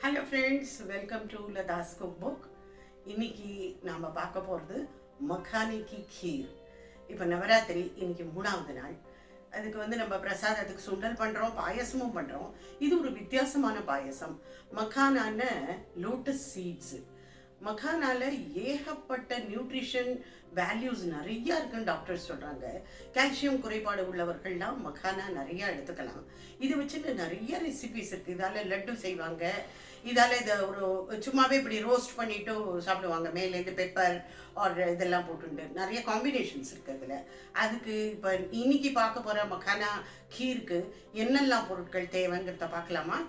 Hello friends welcome to Latha's cook book இன்னைக்கு நாம் பார்க்க போகிறது மக்கானி கி கீர் இப்போ நவராத்திரி இன்னைக்கு மூணாவது நாள் அதுக்கு வந்து நம்ம பிரசாதத்துக்கு சுண்டல் பண்ணுறோம் பாயசமும் பண்ணுறோம் இது ஒரு வித்தியாசமான பாயசம் மக்கானான லோட்டஸ் சீட்ஸு மக்கானால ஏகப்பட்ட நியூட்ரிஷன் வேல்யூஸ் நிறைய இருக்குன்னு டாக்டர்ஸ் சொல்கிறாங்க கால்சியம் குறைபாடு உள்ளவர்கள்லாம் மக்கானா நிறைய எடுத்துக்கலாம் இது வச்சுட்டு நிறைய ரெசிபிஸ் இருக்குது இதால் லட்டு செய்வாங்க இதால் இதை ஒரு சும்மாவே இப்படி ரோஸ்ட் பண்ணிட்டு சாப்பிடுவாங்க மேலேருந்து பெப்பர் ஆர் இதெல்லாம் போட்டுண்டு நிறைய காம்பினேஷன்ஸ் இருக்குது அதில் அதுக்கு இப்போ இன்னைக்கு பார்க்க போகிற மக்கானா கீருக்கு என்னெல்லாம் பொருட்கள் தேவைங்கிறத பார்க்கலாமா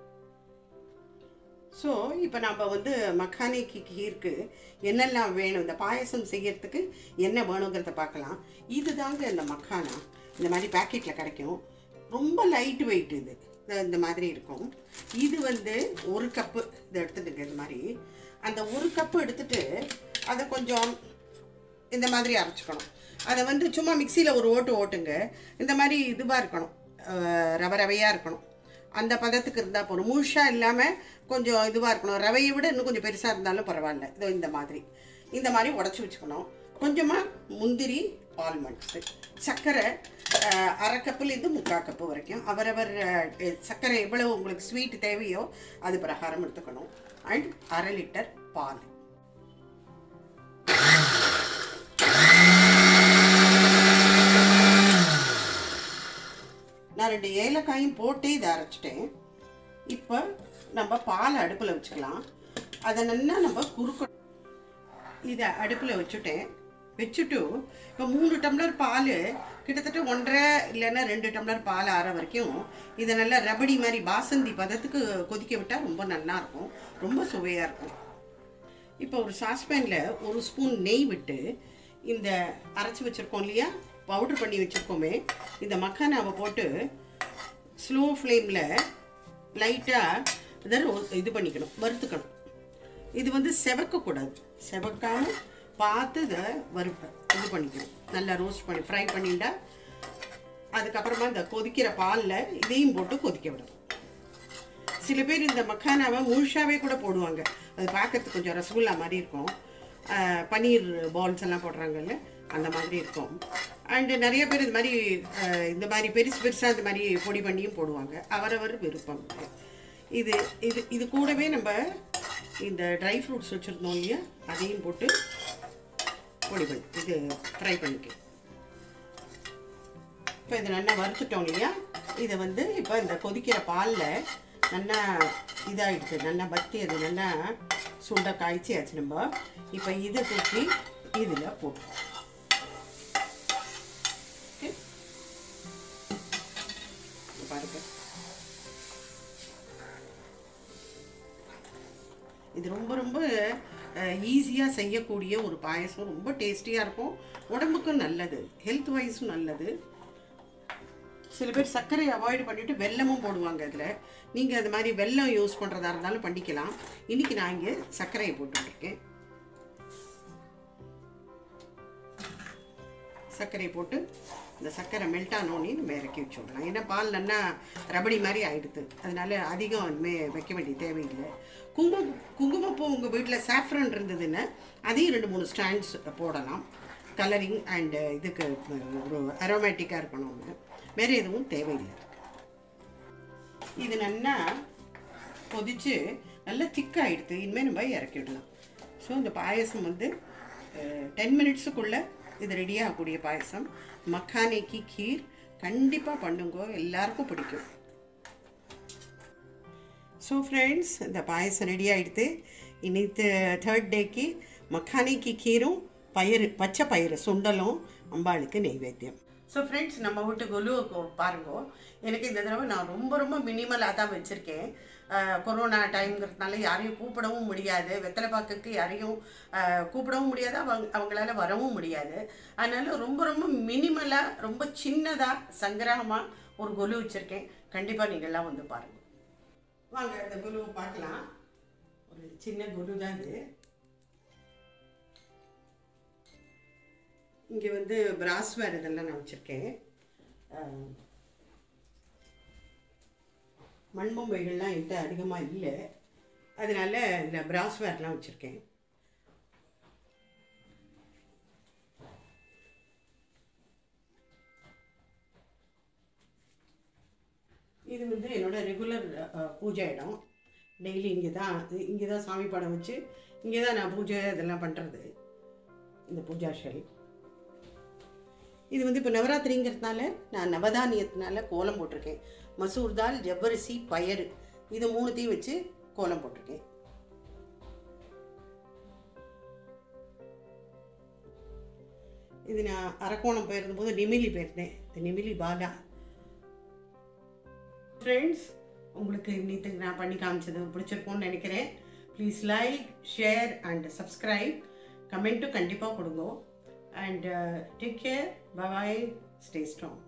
ஸோ இப்போ நம்ம வந்து மக்கானிக்கு கீருக்கு என்னெல்லாம் வேணும் இந்த பாயசம் செய்யறதுக்கு என்ன வேணுங்கிறத பார்க்கலாம் இது தாங்க இந்த மக்கானா இந்த மாதிரி பேக்கெட்டில் கிடைக்கும் ரொம்ப லைட் வெயிட் இது இந்த- இந்த மாதிரி இருக்கும் இது வந்து ஒரு கப்பு இதை எடுத்துட்டுங்க இது மாதிரி அந்த ஒரு கப்பு எடுத்துட்டு அதை கொஞ்சம் இந்த மாதிரி அரைச்சிக்கணும் அதை வந்து சும்மா மிக்சியில் ஒரு ஓட்டு ஓட்டுங்க இந்த மாதிரி இதுவாக இருக்கணும் அஹ் ரவை ரவையாக இருக்கணும் அந்த பதத்துக்கு இருந்தால் போதும் முழுஷாக இல்லாமல் கொஞ்சம் இதுவாக இருக்கணும் ரவையை விட இன்னும் கொஞ்சம் பெருசாக இருந்தாலும் பரவாயில்ல இதோ இந்த மாதிரி இந்த மாதிரி உடச்சி வச்சுக்கணும் கொஞ்சமாக முந்திரி ஆல்மண்ட்ஸு சர்க்கரை அஹ், அரை கப்புலேருந்து முக்கால் கப்பு வரைக்கும் அவரவர் அஹ், சர்க்கரை எவ்வளவு உங்களுக்கு ஸ்வீட் தேவையோ அது பிரகாரம் எடுத்துக்கணும் அண்ட் அரை லிட்டர் பால் நான் ரெண்டு ஏலக்காயும் போட்டு இதை அரைச்சிட்டேன் இப்போ நம்ம பால் அடுப்பில் வச்சுக்கலாம் அதை நல்லா நம்ம குறுக்க இதை அடுப்பில் வச்சுட்டேன் வச்சுட்டு இப்போ மூணு டம்ளர் பால் கிட்டத்தட்ட ஒன்றரை இல்லைன்னா ரெண்டு டம்ளர் பால் ஆற வரைக்கும் இதை நல்லா ரபடி மாதிரி பாசந்தி பதத்துக்கு கொதிக்க விட்டால் ரொம்ப நல்லா இருக்கும் ரொம்ப சுவையாக இருக்கும் இப்போ ஒரு சாஸ்பேனில் ஒரு ஸ்பூன் நெய் விட்டு இந்த அரைச்சி வச்சுருக்கோம் இல்லையா பவுடர் பண்ணி வச்சுருக்கோமே இந்த மக்கானாவை போட்டு ஸ்லோ ஃப்ளேமில் லைட்டாக இதை ரோ- இது பண்ணிக்கணும் வறுத்துக்கணும் இது வந்து செவக்கக்கூடாது செவக்காம பார்த்து இதை வறுப்ப இது பண்ணிக்கணும் நல்லா ரோஸ்ட் பண்ணி ஃப்ரை பண்ணிட்டா அதுக்கப்புறமா இந்த கொதிக்கிற பாலில் இதையும் போட்டு கொதிக்க விடணும் சில பேர் இந்த மக்கானாவை முழுசாவே கூட போடுவாங்க அது பார்க்கறதுக்கு கொஞ்சம் ரசகுல்லா மாதிரி இருக்கும் அஹ், பன்னீர் பால்ஸ் எல்லாம் போடுறாங்கல்ல அந்த மாதிரி இருக்கும் அண்டு நிறைய பேர் இந்த மாதிரி அஹ், இந்த மாதிரி பெருசு பெருசாக இந்த மாதிரி பொடி பண்ணியும் போடுவாங்க அவரவர் விருப்பம் இது இது இது கூடவே நம்ம இந்த ட்ரை ஃப்ரூட்ஸ் வச்சுருந்தோம் இல்லையா அதையும் போட்டு பொடி பண்ணி இது ஃப்ரை பண்ணிக்கலாம் இப்போ இதை நல்லா வறுத்துட்டோம் இல்லையா இதை வந்து இப்போ இந்த கொதிக்கிற பாலில் நல்லா இதாகிடுது நல்லா வத்தி அது நல்லா சுண்ட காய்ச்சியாச்சு நம்ம இப்போ இதை தூக்கி இதில் போட்டு Okay? இங்க பாருங்க இது ரொம்ப ரொம்ப ஈஸியாக செய்யக்கூடிய ஒரு பாயசம் ரொம்ப டேஸ்டியாக இருக்கும் உடம்புக்கும் நல்லது ஹெல்த் வைஸும் நல்லது சில பேர் சர்க்கரையை அவாய்ட் பண்ணிட்டு வெல்லமும் போடுவாங்க அதில் நீங்கள் அது மாதிரி வெல்லம் யூஸ் பண்ணுறதா இருந்தாலும் பண்ணிக்கலாம் இன்னைக்கு நான் இங்கே சர்க்கரையை போட்டுருக்கேன் சர்க்கரை போட்டு இந்த சர்க்கரை மெல்ட் ஆனோடனே நம்ம இறக்கி வச்சுடலாம் ஏன்னா பால் நல்லா ரபடி மாதிரி ஆயிடுது அதனால அதிகம் இனிமே வைக்க வேண்டிய தேவையில்லை குங்குமம் குங்குமப்பூ உங்கள் வீட்டில் சாஃப்ரன் இருந்ததுன்னா அதையும் ரெண்டு மூணு ஸ்டாண்ட்ஸ் போடலாம் கலரிங் அண்டு இதுக்கு ஒரு அரோமேட்டிக்காக இருக்கணும்னு வேறு எதுவும் தேவையில்லை இது நல்லா கொதிச்சு நல்லா திக்காயிடுது இனிமேல் நம்ம இறக்கி விடலாம் ஸோ இந்த பாயசம் வந்து டென் மினிட்ஸுக்குள்ளே இது ரெடி ஆகக்கூடிய பாயசம் மக்கானேக்கி கீர் கண்டிப்பாக பண்ணுங்க எல்லாருக்கும் பிடிக்கும் ஸோ ஃப்ரெண்ட்ஸ் இந்த பாயசம் ரெடி ஆகிடுது இன்னைக்கு தேர்ட் டேக்கு மக்கானிக்கு கீரும் பயிறு பச்சை பயிறு சுண்டலும் அம்பாளுக்கு நெய்வேத்தியம் ஸோ ஃப்ரெண்ட்ஸ் நம்ம வீட்டு கொலு பாருங்க எனக்கு இந்த தடவை நான் ரொம்ப ரொம்ப மினிமலாக தான் வச்சுருக்கேன் கொரோனா டைம்ங்கிறதுனால யாரையும் கூப்பிடவும் முடியாது வெத்தலைப்பாக்குக்கு யாரையும் ஆஹ், கூப்பிடவும் முடியாது அவங்க அவங்களால வரவும் முடியாது அதனால ரொம்ப ரொம்ப மினிமலாக ரொம்ப சின்னதாக சங்கிரகமாக ஒரு கொலு வச்சுருக்கேன் கண்டிப்பாக நீங்கள்லாம் வந்து பாருங்கள் வாங்க இந்த குரு பார்க்கலாம் ஒரு சின்ன குரு தான் இது இங்கே வந்து பிராஸ்வேர் இதெல்லாம் நான் வச்சுருக்கேன் மண்பொம்மைகள்லாம் என்கிட்ட அதிகமாக இல்லை அதனால இதில் பிராஸ்வேர்லாம் வச்சுருக்கேன் இது வந்து என்னோட ரெகுலர் பூஜை இடம் டெய்லி இங்கே தான் இங்கே தான் சாமி படம் வச்சு இங்கே தான் நான் பூஜை இதெல்லாம் பண்ணுறது இந்த பூஜா ஷெல் இது வந்து இப்போ நவராத்திரிங்கிறதுனால நான் நவதானியத்தினால கோலம் போட்டிருக்கேன் மசூர் தால் ஜவ்வரிசி பயறு இது மூணுத்தையும் வச்சு கோலம் போட்டிருக்கேன் இது நான் அரக்கோணம் போயிருந்தபோது நிமிலி போயிருந்தேன் இந்த நிமிலி பாலா ஃப்ரெண்ட்ஸ் உங்களுக்கு இன்னைக்கு நான் பண்ணி காமிச்சது பிடிச்சிருக்கும்னு நினைக்கிறேன் please like share and subscribe கமெண்ட்டும் கண்டிப்பாக கொடுங்க and take care bye stay strong